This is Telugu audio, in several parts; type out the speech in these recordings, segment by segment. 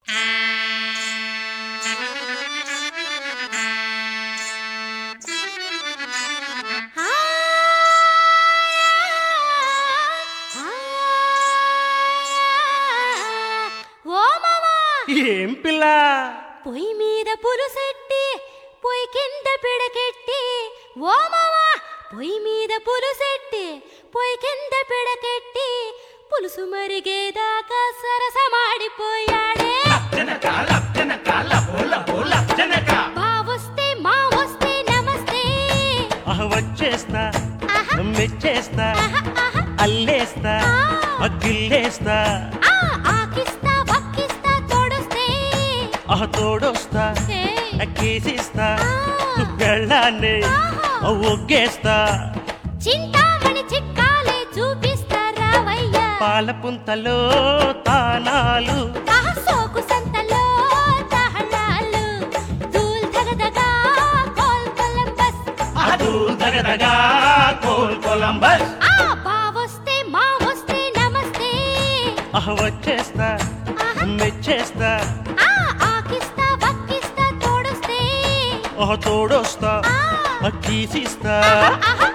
ఓ మామా ఏం పిల్ల పొయ్యి మీద పులుసెట్టి పొయ్యి కింద పిడకెట్టి ఓ మామా పొయ్యి మీద పులుసెట్టి పొయ్యి కింద పిడకెట్టి పులుసు మరిగేదాకా సరసమాడిపోయాడే బావొస్తే మా వస్తే నమస్తే ఆహ్ వచ్చేస్తా ఆహా. మెచ్చేస్తా ఆహా, ఆహా. అల్లేస్తా ఆ. గిల్లేస్తా ఆ, ఆకిస్తా వక్కిస్తా తోడొస్తే ఆహ్ తోడొస్తా ఏ, కేసిస్తా ఆ. పెళ్ళాన్ని ఆహా. ఒగ్గేస్తా చింతామణి చిట్కాలే చూపిస్తా రావయ్యా పాల పుంతలో తానాలు ఆహా, సోకు సంతలో తహళాలు దూల్ ధగధగా కోల్ కొలంబస్ అదు దగదగా కోల్ కొలంబస్ ఆ బావొస్తే మా వస్తే నమస్తే ఆహ్ వచ్చేస్తా ఆహా. మెచ్చేస్తా ఆ ఆకిస్తా వక్కిస్తా తోడొస్తే ఆహ్ తోడొస్తా ఆ. కీసిస్తా ఆహా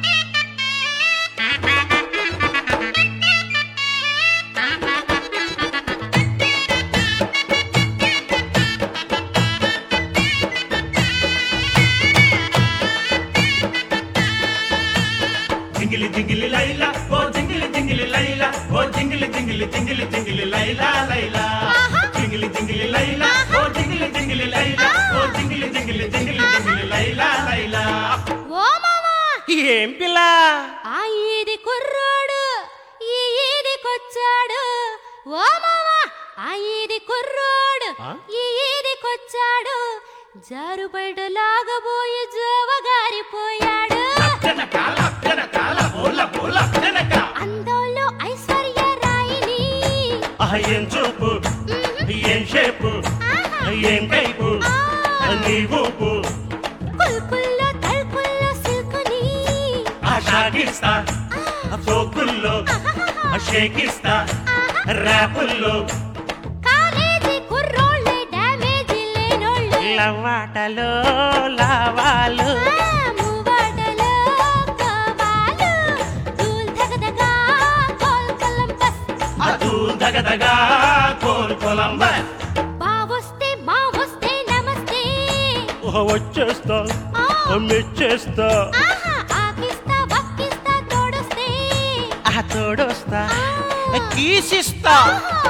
జింగిలి జింగిలి లైలా ఓ జింగిలి జింగిలి లైలా ఓ జింగిలి జింగిలి జింగిలి జింగిలి లైలా లైలా ఆహా. జింగిలి జింగిలి లైలా ఓ జింగిలి జింగిలి లైలా ఓ జింగిలి జింగిలి జింగిలి జింగిలి లైలా లైలా ఓ మామా ఏం పిల్ల ఆ ఈది కుర్రోడు ఈ ఈదికొచ్చాడు ఓ మామా ఆ ఈది కుర్రోడు ఆ? ఈ ఈదికొచ్చాడు జారు బయట లాగబోయి జోవగారిపోయాడు జనక జనక బోల బోల జనక అందంలో ఐశ్వర్య రాయిని ఆహ్ ఏం చూపు ఏం షేపు ఏం కైపు నీ ఊపు కుల్కుల్లో తలుపుల్లో సిల్కుని ఆ షాగిస్తా ఆ సోకుల్లో ఆ షేకిస్తా ర్యాపుల్లో కాలేజీ కుర్రోళ్ళే డ్యామేజీ లేనోళ్ళు లవాటలో లావాలు ఆ, మూవాడలో కావాలు దూల్ ధగధగా కోల్ కొలంబస్ అదు దగదగా కోల్ కొలంబస్ బావొస్తే మా వస్తే నమస్తే వచ్చేస్తా ఆ, మెచ్చేస్తా ఆహా ఆకిస్తా వక్కిస్తా తోడొస్తే ఆ తోడొస్తా ఆ. కీసిస్తా ఆహా.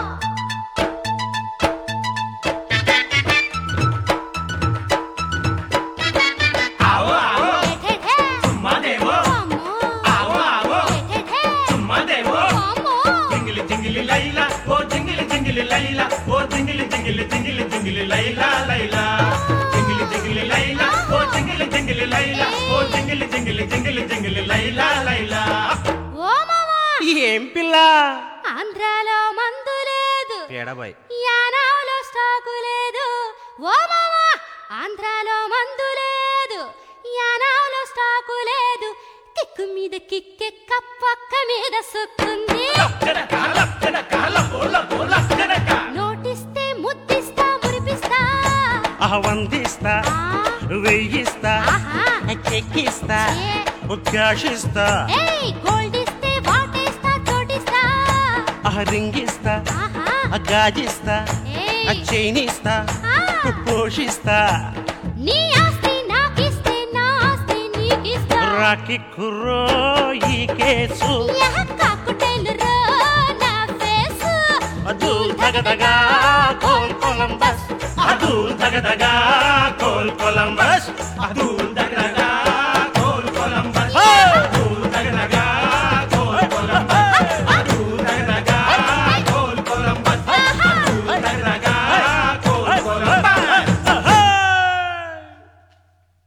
ఆవో ఆవో ఠెఠె. సుమ్మదేవో అమ్మో. ఆవో ఆవో ఠెఠె. సుమ్మదేవో అమ్మో. జింగిలి జింగిలి లైలా ఓ జింగిలి జింగిలి లైలా ఓ జింగిలి జింగిలి జింగిలి జింగిలి లైలా లైలా జింగిలి జింగిలి లైలా ఓ జింగిలి జింగిలి లైలా ఓ జింగిలి జింగిలి జింగిలి జింగిలి లైలా లైలా ఓ మామా ఏం పిల్ల ఆంధ్రాలో మందు లేదు ఎడబాయ్ యానావులో స్టాకు లేదు ఓ మామా ఆంధ్రాలో మందు లేదు యానావులో స్టాకు లేదు కిక్కు మీద కిక్కెక్క పక్క మీద సుక్కుంది జనక జనక బోల బోల జనక నోటిస్తే ముద్దిస్తా మురిపిస్తా ఆ వందిస్తా ఆ, వెయ్యిస్తా ఆహా చెక్కిస్తా ఏ, క్యాషిస్తా ఏయ్ గోల్డ్ ఇస్తే వాటేస్తా చోటిస్తా ఆ రింగిస్తా ఆహా ఆ గాజిస్తా ఆ ఏయ్ చైనిస్తా ఆ, పోషిస్తా నీ ఆస్తి నాకిస్తే నా ఆస్తి నీకిస్తా రాకి కుర్రో ఈ కేసు యహ కాకుటైలు రో నా ఫేసు అదూల్ దగదగా కోల్ కొలంబస్ అదూ దగదగా కోల్ కొలంబస్ అదూ